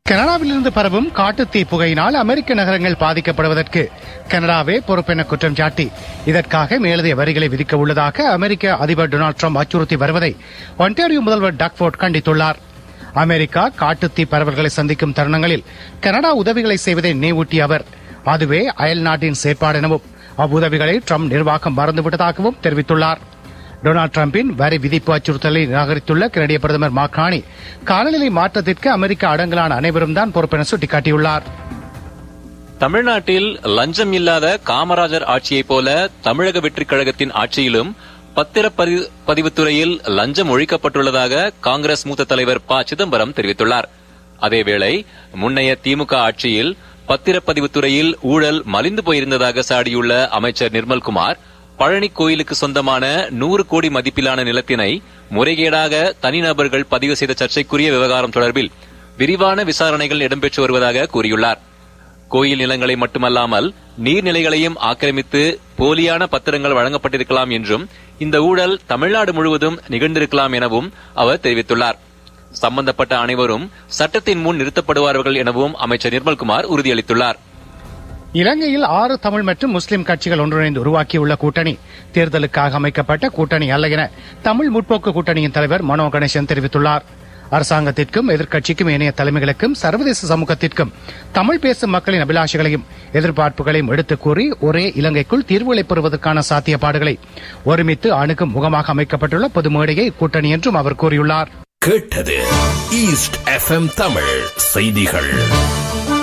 கனடாவிலிருந்து பரவும் காட்டுத்தீ புகையினால் அமெரிக்க நகரங்கள் பாதிக்கப்படுவதற்கு கனடாவே பொறுப்பென குற்றம் சாட்டி இதற்காக மேலதிக வரிகளை விதிக்க உள்ளதாக அமெரிக்க அதிபர் டொனால்டு ட்ரம்ப் அச்சுறுத்தி வருவதை ஒன்டாரியோ முதல்வர் டக்ஃபோர்ட் கண்டித்துள்ளார் அமெரிக்கா காட்டுத்தீ பரவல்களை சந்திக்கும் தருணங்களில் கனடா உதவிகளை செய்வதை நினைவூட்டிய அவர் அதுவே அயல் நாட்டின் செயற்பாடு எனவும் அவ்வுதவிகளை ட்ரம்ப் நிர்வாகம் மறந்துவிட்டதாகவும் தெரிவித்துள்ளார் டொனால்டு டிரம்பின் வரி விதிப்பு அச்சுறுத்தலை நிராகரித்துள்ள கனடிய பிரதமர் மாக்ரானி காலநிலை மாற்றத்திற்கு அமெரிக்க அடங்கலான அனைவரும் தான் பொறுப்பென சுட்டிக்காட்டியுள்ளார் தமிழ்நாட்டில் லஞ்சம் இல்லாத காமராஜர் ஆட்சியைப் போல தமிழக வெற்றிக் கழகத்தின் ஆட்சியிலும் பத்திரப்பதிவு பதிவுத்துறையில் லஞ்சம் ஒழிக்கப்பட்டுள்ளதாக காங்கிரஸ் மூத்த தலைவர் ப சிதம்பரம் தெரிவித்துள்ளார் அதேவேளை முன்னைய திமுக ஆட்சியில் பத்திரப்பதிவுத்துறையில் ஊழல் மலிந்து போயிருந்ததாக சாடியுள்ள அமைச்சர் நிர்மல்குமார் பழனி கோயிலுக்கு சொந்தமான நூறு கோடி மதிப்பிலான நிலத்தினை முறைகேடாக தனிநபர்கள் பதிவு செய்த சர்ச்சைக்குரிய விவகாரம் தொடர்பில் விரிவான விசாரணைகள் இடம்பெற்று வருவதாக கூறியுள்ளார் கோயில் நிலங்களை மட்டுமல்லாமல் நீர்நிலைகளையும் ஆக்கிரமித்து போலியான பத்திரங்கள் வழங்கப்பட்டிருக்கலாம் என்றும் இந்த ஊழல் தமிழ்நாடு முழுவதும் நிகழ்ந்திருக்கலாம் எனவும் அவர் தெரிவித்துள்ளார் சம்பந்தப்பட்ட அனைவரும் சட்டத்தின் முன் நிறுத்தப்படுவார்கள் எனவும் அமைச்சர் நிர்மல்குமார் உறுதியளித்துள்ளார் இலங்கையில் ஆறு தமிழ் மற்றும் முஸ்லிம் கட்சிகள் ஒன்றிணைந்து உருவாக்கியுள்ள கூட்டணி தேர்தலுக்காக அமைக்கப்பட்ட கூட்டணி அல்ல என தமிழ் முற்போக்கு கூட்டணியின் தலைவர் மனோ கணேசன் தெரிவித்துள்ளார் அரசாங்கத்திற்கும் எதிர்க்கட்சிக்கும் ஏனைய தலைமைகளுக்கும் சர்வதேச சமூகத்திற்கும் தமிழ் பேசும் மக்களின் அபிலாஷைகளையும் எதிர்பார்ப்புகளையும் எடுத்துக் கூறி ஒரே இலங்கைக்குள் தீர்வுகளை பெறுவதற்கான சாத்தியப்பாடுகளை ஒருமித்து அணுகும் முகமாக அமைக்கப்பட்டுள்ள பொது மேடையை கூட்டணி என்றும் அவர் கூறியுள்ளார் கேட்டது ஈஸ்ட் எஃப்எம் தமிழ் செய்திகள்